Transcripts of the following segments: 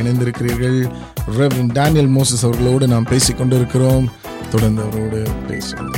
இணைந்திருக்கிறீர்கள் reverend Daniel Moses அவர்களோடு நாம் பேசிக் கொண்டிருக்கிறோம் தொடர்ந்து அவரோடு பேசுவோம்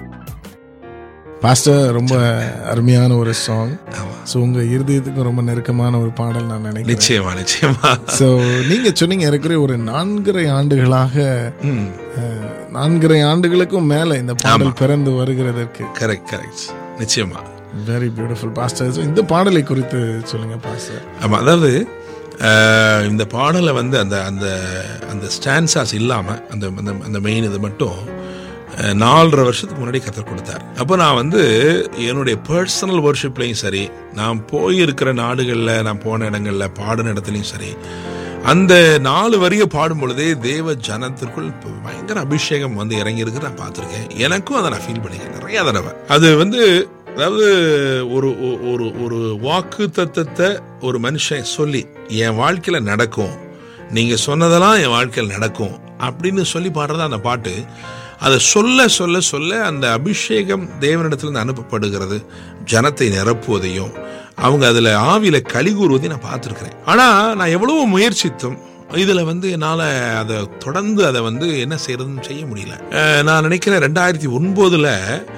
பாஸ்டர் ரொம்ப அருமையான ஒரு சாங் ஸோ உங்க இருதயத்துக்கும் ரொம்ப நெருக்கமான ஒரு பாடல் நான் நினைக்கிறேன் நிச்சயமா நிச்சயமா ஸோ நீங்க சொன்னீங்க இருக்கிற ஒரு நான்கரை ஆண்டுகளாக ம் அஹ், நான்கரை ஆண்டுகளுக்கும் மேல இந்த பாடல் பிறந்து வருகிறதற்கு கரெக்ட் கரெக்ட் நிச்சயமா வெரி பியூட்டிஃபுல் பாஸ்டர் இந்த பாடலை குறித்து சொல்லுங்க பாஸ்டர் ஆமா அதாவது அஹ், இந்த பாடலை வந்து அந்த அந்த அந்த ஸ்டான்சாஸ் இல்லாம அந்த அந்த அந்த மெயின் இது மட்டும் அஹ், நாலரை வருஷத்துக்கு முன்னாடி கற்றுக் கொடுத்தார் அப்போ நான் வந்து என்னுடைய பர்சனல் ஒர்ஷிப்லையும் சரி நான் போயிருக்கிற நாடுகளில் நான் போன இடங்களில் பாடின இடத்துலையும் சரி அந்த நாலு வரிய பாடும் பொழுதே தேவ ஜனத்திற்குள் பயங்கர அபிஷேகம் வந்து இறங்கி இருக்கு நான் பார்த்துருக்கேன் எனக்கும் அதை நான் ஃபீல் பண்ணிக்கிறேன் நிறைய தடவை அது வந்து அதாவது ஒரு ஒ- ஒரு ஒரு வாக்கு தத்தத்தை ஒரு மனுஷன் சொல்லி என் வாழ்க்கையில நடக்கும் நீங்க சொன்னதெல்லாம் என் வாழ்க்கையில் நடக்கும் அப்படின்னு சொல்லி பாடுறது அந்த பாட்டு அதை சொல்ல சொல்ல சொல்ல அந்த அபிஷேகம் தேவனிடத்திலிருந்து அனுப்பப்படுகிறது ஜனத்தை நிரப்புவதையும் அவங்க அதுல ஆவியில களி கூறுவதையும் நான் பார்த்துருக்கிறேன் ஆனா நான் எவ்வளவோ முயற்சித்தும் இதுல வந்து என்னால அதை தொடர்ந்து அதை வந்து என்ன செய்யறதுன்னு செய்ய முடியல அஹ் நான் நினைக்கிறேன் ரெண்டாயிரத்தி ஒன்பதுல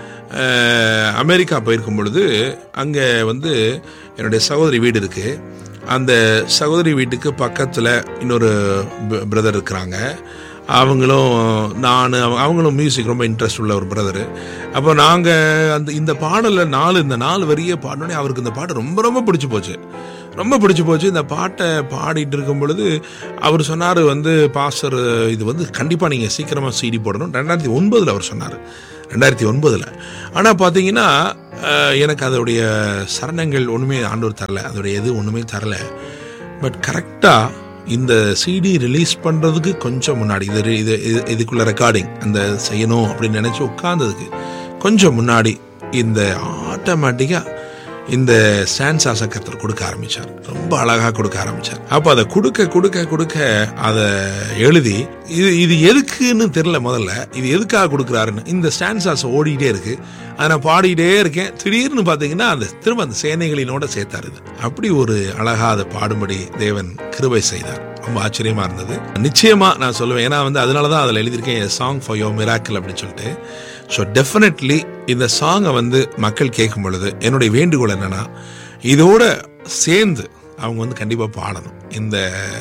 அஹ், அமெரிக்கா போயிருக்கும் பொழுது அங்கே வந்து என்னுடைய சகோதரி வீடு இருக்கு அந்த சகோதரி வீட்டுக்கு பக்கத்தில் இன்னொரு பிரதர் இருக்கிறாங்க அவங்களும் நான் அவங்க- அவங்களும் மியூசிக் ரொம்ப இன்ட்ரெஸ்ட் உள்ள ஒரு பிரதரு அப்போ நாங்கள் அந்த இந்த பாடலில் நாலு இந்த நாலு வரியை பாடினோடனே அவருக்கு இந்த பாட்டு ரொம்ப ரொம்ப பிடிச்சி போச்சு ரொம்ப பிடிச்சி போச்சு இந்த பாட்டை பாடிட்டு இருக்கும் பொழுது அவர் சொன்னார் வந்து பாஸ்டர் இது வந்து கண்டிப்பாக நீங்கள் சீக்கிரமாக சிடி போடணும் ரெண்டாயிரத்தி ஒன்பதில் அவர் சொன்னார் ரெண்டாயிரத்தி ஒன்பதில் ஆனால் பார்த்தீங்கன்னா அஹ், எனக்கு அதோடைய சரணங்கள் ஒன்றுமே ஆண்டவர் தரல அதோடைய இது ஒன்றுமே தரல பட் கரெக்டாக இந்த சிடி ரிலீஸ் பண்ணுறதுக்கு கொஞ்சம் முன்னாடி இது இது இது- இதுக்குள்ள ரெக்கார்டிங் அந்த செய்யணும் அப்படின்னு நினச்சி உட்கார்ந்ததுக்கு கொஞ்சம் முன்னாடி இந்த ஆட்டோமேட்டிக்காக இந்த ஸ்டான்சாஸை கர்த்தர் கொடுக்க ஆரம்பிச்சார் ரொம்ப அழகாக கொடுக்க ஆரம்பிச்சார் அப்போ அதை கொடுக்க கொடுக்க கொடுக்க அதை எழுதி இது இது எதுக்குன்னு தெரியல முதல்ல இது எதுக்காக கொடுக்குறாருன்னு இந்த ஸ்டான்சாஸ் ஓடிக்கிட்டே இருக்கு அதை நான் பாடிக்கிட்டே இருக்கேன் திடீர்னு பார்த்தீங்கன்னா அந்த திரும்ப அந்த சேனைகளினோட சேர்த்தாரு இது அப்படி ஒரு அழகா அதை பாடும்படி தேவன் கிருபை செய்தார் ரொம்ப ஆச்சரியமா இருந்தது நிச்சயமா நான் சொல்லுவேன் ஏன்னா வந்து அதனால தான் அதில் எழுதியிருக்கேன் சாங் ஃபார் யோர் மிராக்கிள் அப்படின்னு சொல்லிட்டு ஸோ டெஃபினெட்லி இந்த சாங்கை வந்து மக்கள் கேட்கும் பொழுது என்னுடைய வேண்டுகோள் என்னன்னா இதோட சேர்ந்து அவங்க வந்து கண்டிப்பாக பாடணும் இந்த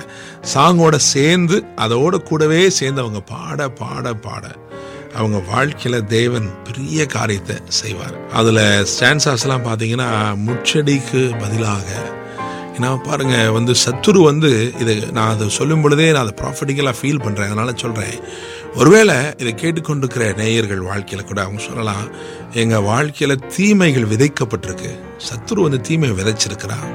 சாங்கோட சேர்ந்து அதோட கூடவே சேர்ந்து அவங்க பாட பாட பாட அவங்க வாழ்க்கையில தேவன் பெரிய காரியத்தை செய்வார் அதுல ஸ்டான்சாஸ்லாம் பார்த்தீங்கன்னா முச்செடிக்கு பதிலாக ஏன்னா பாருங்க வந்து சத்துரு வந்து இது நான் அதை சொல்லும் பொழுதே நான் அதை ப்ராஃபிட்டிக்கலாக ஃபீல் பண்ணுறேன் அதனால சொல்கிறேன் ஒருவேளை இதை கேட்டுக்கொண்டிருக்கிற நேயர்கள் வாழ்க்கையில் கூட அவங்க சொல்லலாம் எங்கள் வாழ்க்கையில் தீமைகள் விதைக்கப்பட்டிருக்கு சத்துரு வந்து தீமை விதைச்சிருக்கிறான்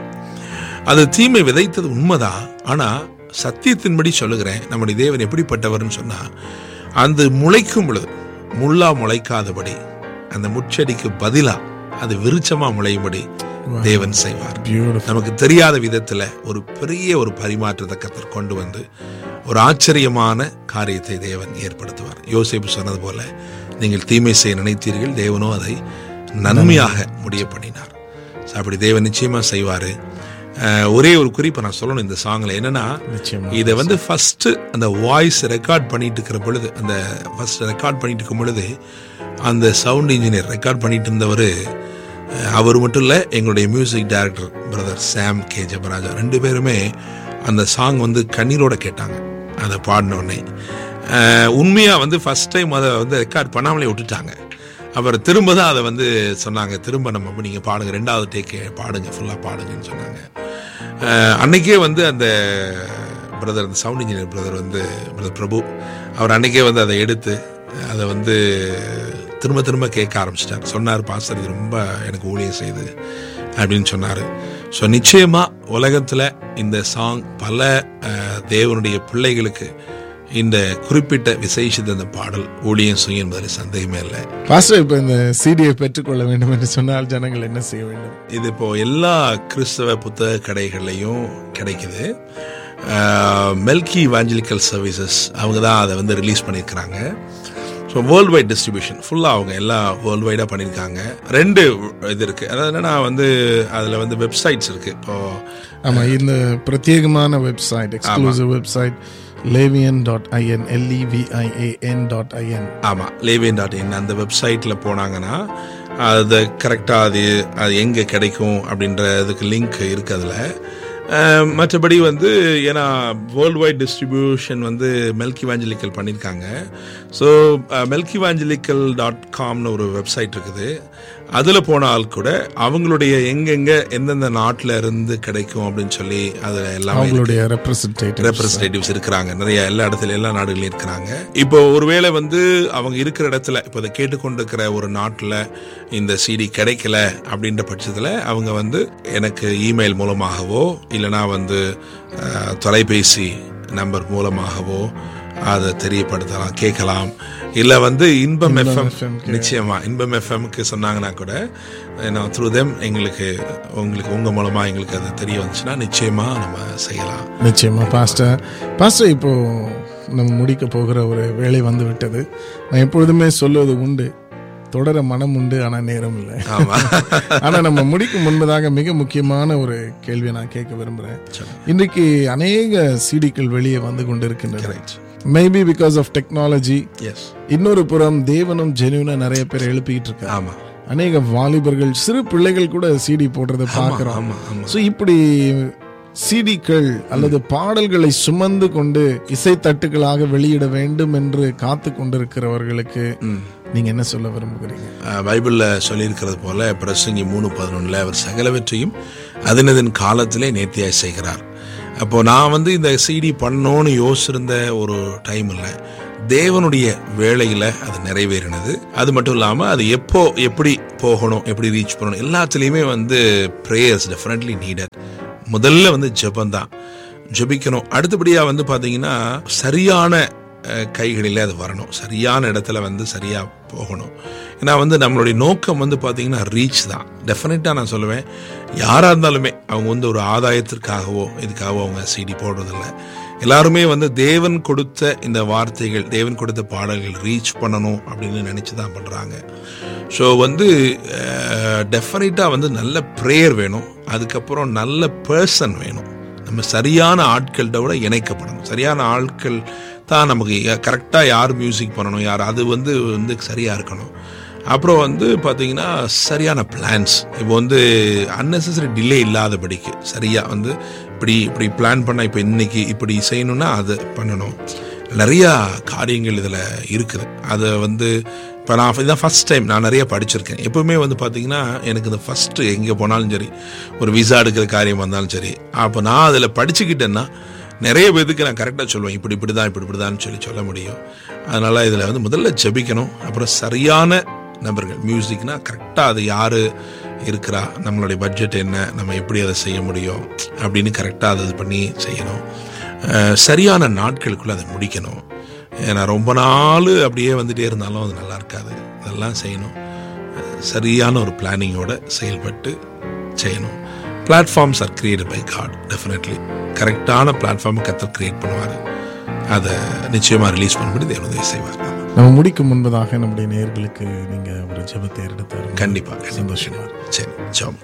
அது தீமை விதைத்தது உண்மைதான் ஆனால் சத்தியத்தின்படி சொல்லுகிறேன் நம்முடைய தேவன் எப்படிப்பட்டவர்னு சொன்னால் அந்த முளைக்கும் பொழுது முள்ளா முளைக்காதபடி அந்த முச்செடிக்கு பதிலா அது விருச்சமா முளையும்படி தேவன் செய்வார் பியூட்டிஃபுல் நமக்கு தெரியாத விதத்துல ஒரு பெரிய ஒரு பரிமாற்றத்தை கத்தர் கொண்டு வந்து ஒரு ஆச்சரியமான காரியத்தை தேவன் ஏற்படுத்துவார் யோசேப்பு சொன்னது போல நீங்கள் தீமை செய்ய நினைத்தீர்கள் தேவனோ அதை நன்மையாக முடிய பண்ணினார் So, அப்படி தேவன் நிச்சயமா செய்வாரு அஹ், ஒரே ஒரு குறிப்பை நான் சொல்லணும் இந்த சாங்ல என்னன்னா நிச்சயமா இதை வந்து ஃபர்ஸ்ட் அந்த வாய்ஸ் ரெக்கார்ட் பண்ணிட்டு இருக்கிற பொழுது அந்த ஃபர்ஸ்ட் ரெக்கார்ட் பண்ணிட்டு இருக்கும் பொழுது அந்த சவுண்ட் இன்ஜினியர் ரெக்கார்ட் பண்ணிட்டு இருந்தவர் அவர் மட்டும் இல்லை எங்களுடைய music director brother Sam K Jebaraja ரெண்டு பேருமே அந்த சாங் வந்து கண்ணீரோட கேட்டாங்க அதை பாடின உடனே உண்மையாக வந்து ஃபர்ஸ்ட் டைம் அதை வந்து ரெக்கார்ட் பண்ணாமலே விட்டுட்டாங்க அப்புறம் திரும்ப தான் அதை வந்து சொன்னாங்க திரும்ப நம்ம நீங்கள் பாடுங்க ரெண்டாவது டேக்கு பாடுங்க ஃபுல்லாக பாடுங்கன்னு சொன்னாங்க அஹ் அன்னைக்கே வந்து அந்த பிரதர் அந்த சவுண்ட் இன்ஜினியர் பிரதர் வந்து பிரதர் பிரபு அவர் அன்னைக்கே வந்து அதை எடுத்து அதை வந்து திரும்ப திரும்ப கேட்க ஆரம்பிச்சிட்டார் சொன்னார் பாஸ்டர் இது ரொம்ப எனக்கு ஊழியம் செய்யுது அப்படின்னு சொன்னார் ஸோ நிச்சயமாக உலகத்தில் இந்த சாங் பல அஹ், தேவனுடைய பிள்ளைகளுக்கு இந்த குறிப்பிட்ட விசேஷித்த அந்த பாடல் ஊழியம் செய்யும் என்பதில் சந்தேகமே இல்லை பாஸ்டர் இப்போ இந்த சிடியை பெற்றுக்கொள்ள வேண்டும் என்று சொன்னால் ஜனங்கள் என்ன செய்ய வேண்டும் இது இப்போ எல்லா கிறிஸ்தவ புத்தக கடைகள்லையும் கிடைக்குது மெல்கி இவாஞ்சலிக்கல் சர்வீசஸ் அவங்க தான் அதை வந்து ரிலீஸ் பண்ணியிருக்கிறாங்க ஸோ வேர்ல்டு வைட் டிஸ்ட்ரிபியூஷன் ஃபுல்லாக அவங்க எல்லாம் வேர்ல்டு வைடாக பண்ணியிருக்காங்க ரெண்டு இது இருக்குது அதாவது என்னன்னா வந்து அதில் வந்து வெப்சைட்ஸ் இருக்குது இப்போது ஆமா இந்த பிரத்யேகமான website exclusive website Levian dot I N L E V I A N dot I N ஆமாம் லேவியன் டாட் இன் அந்த வெப்சைட்டில் போனாங்கன்னா அது கரெக்டாக அது அது எங்கே கிடைக்கும் அப்படின்றதுக்கு லிங்க் இருக்குது அதில் மற்றபடி வந்து ஏன்னா வேர்ல்டு வைட் டிஸ்ட்ரிபியூஷன் வந்து மெல்கி வாஞ்சலிக்கல் பண்ணியிருக்காங்க ஸோ மெல்கி வாஞ்சலிக்கல் டாட் காம்னு ஒரு வெப்சைட் இருக்குது அதில் போனால் கூட அவங்களுடைய எங்கெங்கே எந்தெந்த நாட்டில் இருந்து கிடைக்கும் அப்படின்னு சொல்லி அதில் எல்லாமே அவங்களுடைய ரெப்ரசன்டேட்டிவ் ரெப்ரஸன்டேட்டிவ்ஸ் இருக்கிறாங்க நிறைய எல்லா இடத்துல எல்லா நாடுகளையும் இருக்கிறாங்க இப்போ ஒருவேளை வந்து அவங்க இருக்கிற இடத்துல இப்போ இதை கேட்டுக்கொண்டிருக்கிற ஒரு நாட்டில் இந்த சிடி கிடைக்கல அப்படின்ற பட்சத்தில் அவங்க வந்து எனக்கு இமெயில் மூலமாகவோ இல்லைனா வந்து அஹ், தொலைபேசி நம்பர் மூலமாகவோ அதை தெரியப்படுத்தலாம் கேட்கலாம் இல்லை வந்து இன்பம் எஃப்எம் FM நிச்சயமா இன்பம் எஃப்எம்க்கு சொன்னாங்கன்னா கூட நான் த்ரூ தெம் எங்களுக்கு உங்களுக்கு உங்க மூலமா எங்களுக்கு அது தெரிய வந்துச்சுன்னா நிச்சயமா நம்ம செய்யலாம் நிச்சயமா பாஸ்டர் பாஸ்டர் இப்போ நம்ம முடிக்க போகிற ஒரு வேலை வந்து விட்டது நான் எப்பொழுதுமே சொல்லுவது உண்டு தொடர மனம் உண்டு ஆனா நேரம் இல்லை ஆமா ஆனா நம்ம முடிக்கும் முன்பதாக மிக முக்கியமான ஒரு கேள்வியை நான் கேட்க விரும்புறேன் இன்றைக்கு அநேக சிடிக்கள் வெளியே வந்து கொண்டிருக்கின்றன மேபி பிகாஸ் ஆஃப் டெக்னாலஜி எஸ் இன்னொரு புறம் தேவனும் ஜெனுவனா நிறைய பேர் எழுப்பிக்கிட்டு இருக்காங்க ஆமா அநேக வாலிபர்கள் சிறு பிள்ளைகள் கூட சிடி போடுறத பார்க்கிறோம் ஆமா ஆமா ஸோ இப்படி சிடிக்கள் அல்லது பாடல்களை சுமந்து கொண்டு இசைத்தட்டுகளாக வெளியிட வேண்டும் என்று காத்து கொண்டிருக்கிறவர்களுக்கு நீங்க என்ன சொல்ல விரும்புகிறீங்க அஹ், பைபிள்ல சொல்லியிருக்கிறது போல பிரசங்கி மூணு பதினொன்னுல அவர் சகலவற்றையும் அதனதன் காலத்திலே நேர்த்தியாய் செய்கிறார் அப்போ நான் வந்து இந்த சிடி பண்ணோன்னு யோசிச்சிருந்த ஒரு டைம் இல்லை தேவனுடைய வேலையில அது நிறைவேறினது அது மட்டும் இல்லாம அது எப்போ எப்படி போகணும் எப்படி ரீச் பண்ணணும் எல்லாத்துலேயுமே வந்து ப்ரேயர்ஸ் டெஃபினெட்லி நீடட் முதல்ல வந்து ஜெபந்தான் ஜெபிக்கணும் அடுத்தபடியா வந்து பாத்தீங்கன்னா சரியான அஹ், கைகளிலே அது வரணும் சரியான இடத்துல வந்து சரியா போகணும் ஏன்னா வந்து நம்மளுடைய நோக்கம் வந்து பாத்தீங்கன்னா ரீச் தான் டெஃபினட்டா நான் சொல்லுவேன் யாரா இருந்தாலுமே அவங்க வந்து ஒரு ஆதாயத்திற்காகவோ இதுக்காகவோ அவங்க சிடி போடுறதில்ல எல்லாருமே வந்து தேவன் கொடுத்த இந்த வார்த்தைகள் தேவன் கொடுத்த பாடல்கள் ரீச் பண்ணணும் அப்படின்னு நினைச்சு தான் பண்றாங்க ஸோ வந்து டெஃபினட்டாக வந்து நல்ல ப்ரேயர் வேணும் அதுக்கப்புறம் நல்ல பர்சன் வேணும் நம்ம சரியான ஆட்கள்கிட்ட விட இணைக்கப்படணும் சரியான ஆட்கள் தான் நமக்கு கரெக்டாக யார் மியூசிக் பண்ணணும் யார் அது வந்து வந்து சரியாக இருக்கணும் அப்புறம் வந்து பார்த்தீங்கன்னா சரியான பிளான்ஸ் இப்போ வந்து அன்னெசரி டிலே இல்லாதபடிக்கு சரியாக வந்து இப்படி இப்படி பிளான் பண்ண இப்போ இன்னைக்கு இப்படி செய்யணும்னா அது பண்ணணும் நிறையா காரியங்கள் இதில் இருக்குது அதை வந்து இப்போ நான் இதான் ஃபஸ்ட் டைம் நான் நிறைய படிச்சிருக்கேன் எப்பவுமே வந்து பார்த்தீங்கன்னா எனக்கு இந்த ஃபஸ்ட்டு எங்கே போனாலும் சரி ஒரு விசா எடுக்கிற காரியம் வந்தாலும் சரி அப்போ நான் அதில் படிச்சுக்கிட்டேன்னா நிறைய பேருக்கு நான் கரெக்டாக சொல்லுவேன் இப்படி இப்படி தான் இப்படி இப்படி தான் சொல்லி சொல்ல முடியும் அதனால் இதில் வந்து முதல்ல ஜெபிக்கணும் அப்புறம் சரியான நபர்கள் மியூசிக்னா கரெக்டாக அது யார் இருக்கிறா நம்மளுடைய பட்ஜெட் என்ன நம்ம எப்படி அதை செய்ய முடியும் அப்படின்னு கரெக்டாக அதை இது பண்ணி செய்யணும் அஹ் சரியான நாட்களுக்குள்ள அதை முடிக்கணும் ஏன்னா ரொம்ப நாள் அப்படியே வந்துட்டே இருந்தாலும் அது நல்லா இருக்காது அதெல்லாம் செய்யணும் அஹ் சரியான ஒரு பிளானிங்கோட செயல்பட்டு செய்யணும் platforms are create by God definitely கரெக்டான பிளாட்ஃபார்ம் கத்தர் கிரியேட் பண்ணுவார் அதை நிச்சயமாக ரிலீஸ் பண்ணும்படி தேவன் உதவி செய்வார் நம்ம முடிக்கும் முன்பதாக நம்முடைய நேயர்களுக்கு நீங்க ஒரு ஜெபத்தை எடுத்தாரு கண்டிப்பாக சந்தோஷமா சரி ஜாம்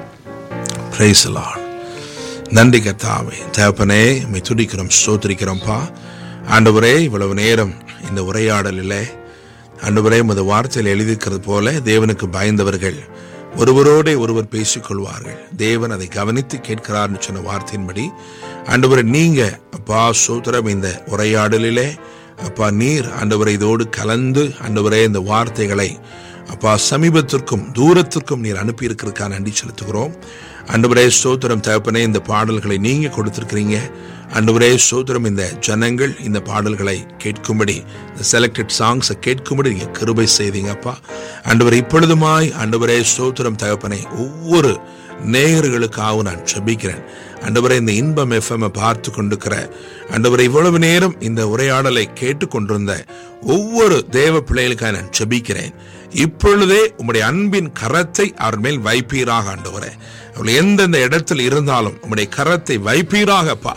பிரைஸ் லார்ட் நன்றி கர்த்தாவே தகப்பனே உம்மை துடிக்கிறோம் ஸ்தோத்திரிக்கிறோம்ப்பா ஆண்டவரே இவ்வளவு நேரம் இந்த உரையாடலில் ஆண்டவரே உமது வார்த்தையில் எழுதியிருக்கிறது போல தேவனுக்கு பயந்தவர்கள் ஒருவரோடே ஒருவர் பேசிக்கொள்வார்கள் தேவன் அதை கவனித்து கேட்கிறார்னு சொன்ன வார்த்தையின்படி ஆண்டவரை நீங்க அப்பா சோத்திரம் இந்த உரையாடலிலே அப்பா நீர் ஆண்டவரை இதோடு கலந்து ஆண்டவரே இந்த வார்த்தைகளை அப்பா சமீபத்திற்கும் தூரத்திற்கும் நீர் அனுப்பி இருக்கிறதுக்காக நன்றி செலுத்துகிறோம் அன்றுவரே ஸ்தோத்திரம் தகப்பனே இந்த பாடல்களை நீங்க கொடுத்திருக்கிறீங்க அன்றுவரே ஸ்தோத்திரம் இந்த ஜனங்கள் இந்த பாடல்களை கேட்கும்படி இந்த செலக்டட் சாங்ஸை கேட்கும்படி நீங்க கிருபை செய்தீங்கப்பா அன்றுவரை இப்பொழுதுமாய் அன்றுவரே ஸ்தோத்திரம் தகப்பனை ஒவ்வொரு நேயர்களுக்காகவும் நான் ஜெபிக்கிறேன் அண்டவரை இந்த இன்பம் எஃப்எம் பார்த்து கொண்டிருக்கிற அண்டவரை இவ்வளவு நேரம் இந்த உரையாடலை கேட்டுக்கொண்டிருந்த ஒவ்வொரு தேவ பிள்ளைகளுக்காக நான் ஜெபிக்கிறேன் இப்பொழுதே உம்முடைய அன்பின் கரத்தை அவர் மேல் வைப்பீராக ஆண்டவரே அவள் எந்தெந்த இடத்தில் இருந்தாலும் உம்முடைய கரத்தை வைப்பீராகப்பா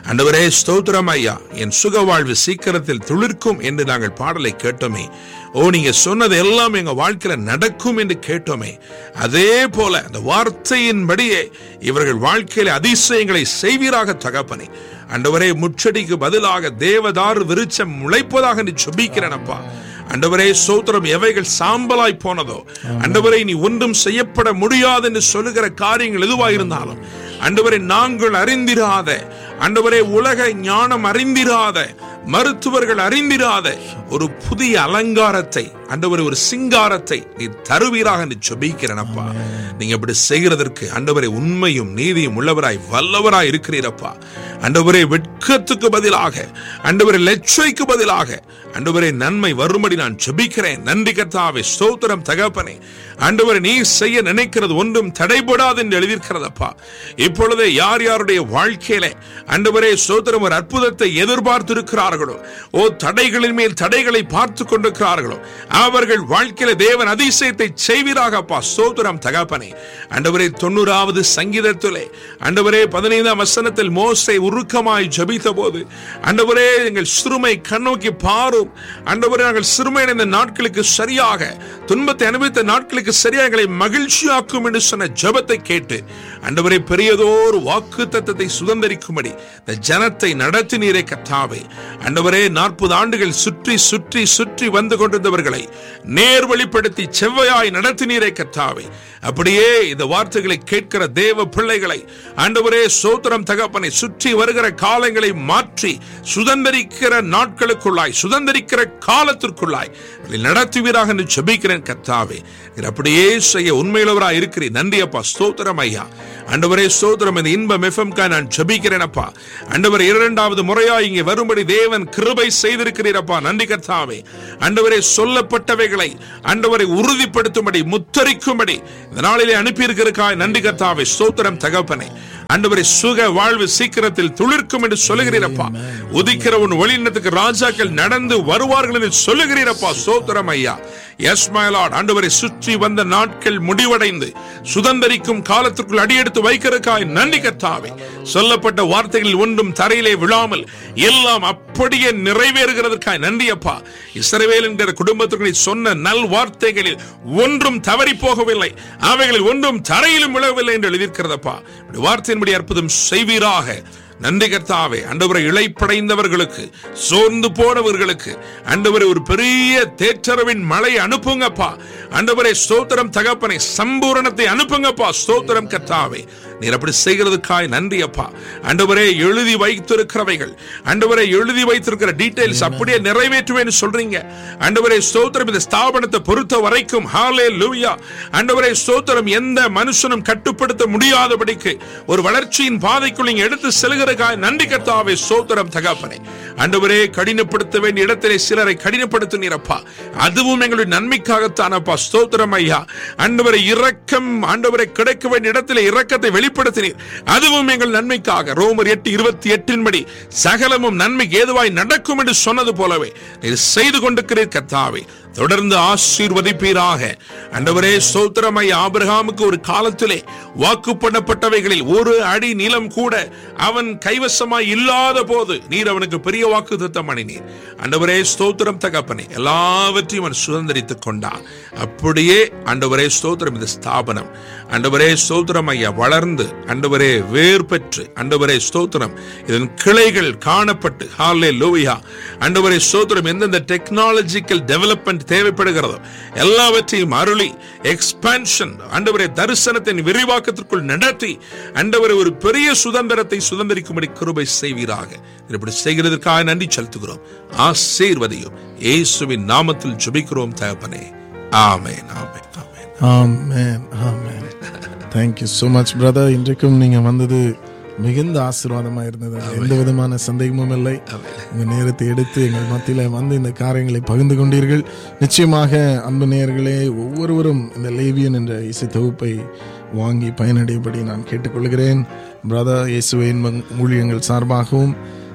ஆண்டவரே ஸ்தோத்திரம் ஐயா என் சுக வாழ்வு சீக்கிரத்தில் துளிர்க்கும் என்று நாங்கள் பாடலை கேட்டோமே ஓ நீங்க சொன்னது எல்லாம் எங்க வாழ்க்கையில நடக்கும் என்று கேட்டோமே அதே போல அந்த வார்த்தையின்படியே இவர்கள் வாழ்க்கையில அதிசயங்களை செய்வீராக தகப்பனே ஆண்டவரே முச்சடிக்கு பதிலாக தேவதாறு விருச்சம் முளைப்பதாக நீ சுபிக்கிறனப்பா அண்டவரே சோத்திரம் எவைகள் சாம்பலாய் போனதோ அண்டவரை நீ ஒன்றும் செய்யப்பட முடியாது என்று சொல்லுகிற காரியங்கள் எதுவாயிருந்தாலும் அண்டவரை நாங்கள் அறிந்திராத அண்டவரே உலக ஞானம் அறிந்திராத மருத்துவர்கள் அறிந்திராத ஒரு புதிய அலங்காரத்தை அண்டவரை ஒரு சிங்காரத்தை நீ தருவீராக நீ சொபிக்கிறனப்பா நீங்க அப்படி செய்கிறதற்கு அண்டவரை உண்மையும் நீதியும் உள்ளவராய் வல்லவராய் இருக்கிறீரப்பா அண்டவரே வெட்கத்துக்கு பதிலாக அண்டவரை லட்சைக்கு பதிலாக அண்டவரே நன்மை வரும்படி நான் ஜெபிக்கிறேன் நன்றி கர்த்தாவே ஸ்தோத்திரம் தகப்பனே ஆண்டவரை நீ செய்ய நினைக்கிறது ஒன்றும் தடைபடாது என்று எழுதியிருக்கிறதப்பா இப்பொழுது யார் யாருடைய வாழ்க்கையில ஆண்டவரே ஸ்தோத்திரம் ஒரு அற்புதத்தை எதிர்பார்த்திருக்கிறார்களோ ஓ தடைகளின் மேல் தடைகளை பார்த்து கொண்டிருக்கிறார்களோ அவர்கள் வாழ்க்கையில தேவன் அதிசயத்தை செய்வீராக அப்பா ஸ்தோத்திரம் தகப்பனே ஆண்டவரே தொண்ணூறாவது சங்கீதத்திலே ஆண்டவரே பதினைந்தாம் வசனத்தில் மோசை உருக்கமாய் ஜபித்த போது ஆண்டவரே எங்கள் சிறுமை கண்ணோக்கி பாரும் ஆண்டவரே நாங்கள் சிறுமையடைந்த நாட்களுக்கு சரியாக துன்பத்தை அனுபவித்த நாட்களுக்கு சரியாக எங்களை மகிழ்ச்சியாக்கும் என்று சொன்ன ஜபத்தை கேட்டு ஆண்டவரே பெரியதோர் வாக்கு தத்தத்தை சுதந்திரிக்கும்படி இந்த ஜனத்தை நடத்தி நீரை கத்தாவே ஆண்டவரே நாற்பது ஆண்டுகள் சுற்றி சுற்றி சுற்றி வந்து கொண்டிருந்தவர்களை நேர்வழிப்படுத்தி செவ்வையாய் நடத்தி நீரை கத்தாவே அப்படியே இந்த வார்த்தைகளை கேட்கிற தேவ பிள்ளைகளை ஆண்டவரே சோத்திரம் தகப்பனை சுற்றி வருகிற காலங்களை மாற்றி சுதந்திரிக்கிற நாட்களுக்குள்ளாய் சுதந்திரிக்கிற காலத்திற்குள்ளாய் அதை நடத்துவீராக என்று ஜெபிக்கிறேன் கத்தாவே நீர் அப்படியே செய்ய உண்மையுள்ளவராய் இருக்கிறேன் நன்றி அப்பா ஸ்தோத்திரம் ஐயா ஆண்டவரே ஸ்தோத்திரம் இந்த இன்பம் எஃப்எம்கா நான் ஜெபிக்கிறேன் அப்பா ஆண்டவர் இரண்டாவது முறையா இங்கே வரும்படி தேவன் கிருபை செய்திருக்கிறீரப்பா நன்றி கர்த்தாவே ஆண்டவரே சொல்லப்பட்டவைகளை ஆண்டவரை உறுதிப்படுத்தும்படி முத்தரிக்கும்படி இந்த நாளிலே அனுப்பியிருக்கிறக்காய் நன்றி கர்த்தாவே ஸ்தோத்திரம் தகப்பனே ஆண்டவரை சுக வாழ்வு சீக்கிரத்தில் துளிர்க்கும் என்று சொல்லுகிறீரப்பா உதிக்கிற உன் ஒளிநத்துக்கு ராஜாக்கள் நடந்து வருவார்கள் என்று சொல்லுகிறீரப்பா ஸ்தோத்திரம் ஐயா எஸ் மயலாட் ஆண்டவரை சுற்றி வந்த நாட்கள் முடிவடைந்து சுதந்திரிக்கும் காலத்திற்குள் அடியெடுத்து வைக்கிறதுக்காய் நன்றி கர்த்தாவே சொல்லப்பட்ட வார்த்தைகளில் ஒன்றும் தரையிலே விழாமல் எல்லாம் அப்படியே நிறைவேறுகிறதற்காய் நன்றி அப்பா இஸ்ரவேல் என்கிற குடும்பத்திற்கு சொன்ன நல் வார்த்தைகளில் ஒன்றும் தவறி போகவில்லை அவைகளில் ஒன்றும் தரையிலும் விழவில்லை என்று எழுதியிருக்கிறதப்பா வார்த்தையின்படி அற்புதம் செய்வீராக நன்றி கர்த்தாவே அண்டவரை இழைப்படைந்தவர்களுக்கு சோர்ந்து போனவர்களுக்கு அண்டவரை ஒரு பெரிய தேற்றரவின் மழை அனுப்புங்கப்பா அண்டவரை ஸ்தோத்திரம் தகப்பனை சம்பூரணத்தை அனுப்புங்கப்பா ஸ்தோத்திரம் கர்த்தாவே நீர் அப்படி செய்கிறதுக்காய் நன்றி அப்பா அண்டவரே எழுதி வைத்திருக்கிறவைகள் அண்டவரை எழுதி வைத்திருக்கிற டீடைல்ஸ் அப்படியே நிறைவேற்றுவேன்னு சொல்றீங்க அண்டவரே ஸ்தோத்திரம் இந்த ஸ்தாபனத்தை பொறுத்த வரைக்கும் ஹாலே லூயா அண்டவரே ஸ்தோத்திரம் எந்த மனுஷனும் கட்டுப்படுத்த முடியாதபடிக்கு ஒரு வளர்ச்சியின் பாதைக்குள் நீங்க எடுத்து செல்கிறதுக்காய் நன்றி கர்த்தாவே ஸ்தோத்திரம் தகப்பனே அண்டவரே கடினப்படுத்த வேண்டிய இடத்திலே சிலரை கடினப்படுத்தினீரப்பா அதுவும் எங்களுடைய நன்மைக்காகத்தானப்பா ஸ்தோத்திரம் ஐயா அண்டவரை இரக்கம் ஆண்டவரை கிடைக்க வேண்டிய இடத்திலே இரக்கத்தை வெளிப்படுத்தினீர் அதுவும் எங்கள் நன்மைக்காக ரோமர் எட்டு இருபத்தி எட்டின் படி சகலமும் நன்மைக்கு ஏதுவாய் நடக்கும் என்று சொன்னது போலவே நீர் செய்து கொண்டிருக்கிறீர் கர்த்தாவே தொடர்ந்து ஆசீர்வதிப்பீராக அண்டவரே ஸ்தோத்திரமை ஆபிரகாமுக்கு ஒரு காலத்திலே வாக்கு பண்ணப்பட்டவைகளில் ஒரு அடி நிலம் கூட அவன் கைவசமாய் இல்லாத போது நீர் அவனுக்கு பெரிய வாக்கு தத்தம் அணினீர் அண்டவரே ஸ்தோத்திரம் தகப்பனே எல்லாவற்றையும் அவன் சுதந்திரித்துக் கொண்டான் அப்படியே அண்டவரே ஸ்தோத்திரம் இந்த ஸ்தாபனம் அண்டவரே ஸ்தோத்திரம் ஐயா வளர்ந்து அண்டவரே வேர் பெற்று அண்டவரே ஸ்தோத்திரம் இதன் கிளைகள் காணப்பட்டு ஹாலே லோவியா அண்டவரே ஸ்தோத்திரம் எந்தெந்த டெக்னாலஜிக்கல் டெவலப்மெண்ட் தேவைப்படுகிறதோ எல்லாவற்றையும் அருளி எக்ஸ்பான்ஷன் அண்டவரே தரிசனத்தின் விரிவாக்கத்திற்குள் நடத்தி அண்டவரை ஒரு பெரிய சுதந்திரத்தை சுதந்திரிக்கும்படி கிருபை செய்வீராக இப்படி செய்கிறதற்காக நன்றி செலுத்துகிறோம் ஆசீர்வதியும் இயேசுவின் நாமத்தில் ஜெபிக்கிறோம் தகப்பனே ஆமென் ஆமென் ஆமென் ஆமென் ஆமென் தேங்க்யூ ஸோ மச் பிரதர் இன்றைக்கும் நீங்க வந்தது மிகுந்த ஆசீர்வாதமா இருந்தது அதுல எந்த விதமான சந்தேகமும் இல்லை உங்க நேரத்தை எடுத்து எங்கள் மத்தியில வந்து இந்த காரியங்களை பகிர்ந்து கொண்டீர்கள் நிச்சயமாக அன்பு நேயர்களே ஒவ்வொருவரும் இந்த லேவியன் என்ற இசை தொகுப்பை வாங்கி பயனடையும்படி நான் கேட்டுக்கொள்கிறேன் பிரதர் இயேசுவின் மங்- ஊழியங்கள் சார்பாகவும்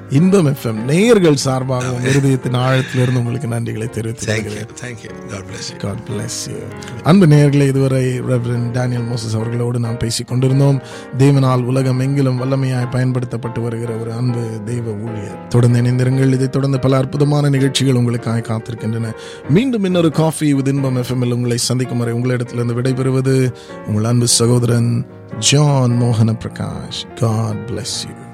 இன்பம் எஃப்எம் நேயர்கள் சார்பாக உங்கள் இருதயத்தின் ஆழத்திலிருந்து உங்களுக்கு நன்றிகளை தெரிவித்து thank you thank you God bless you God bless you. அன்பு நேயர்களே இதுவரை ரெவரன் டேனியல் மோசஸ் அவர்களோடு நாம் பேசிக் கொண்டிருந்தோம் தேவனால் உலகம் எங்கிலும் வல்லமையாய் பயன்படுத்தப்பட்டு வருகிற ஒரு அன்பு தெய்வ ஊழியர் தொடர்ந்து இணைந்திருங்கள் இதைத் தொடர்ந்து பல அற்புதமான நிகழ்ச்சிகள் உங்களுக்காக காத்திருக்கின்றன மீண்டும் இன்னொரு காஃபி வித் இன்பம் எஃப்எம்எல் உங்களை சந்திக்கும் வரை உங்களிடத்திலிருந்து விடைபெறுவது உங்கள் அன்பு சகோதரன் ஜான் மோகன பிரகாஷ் காட் bless you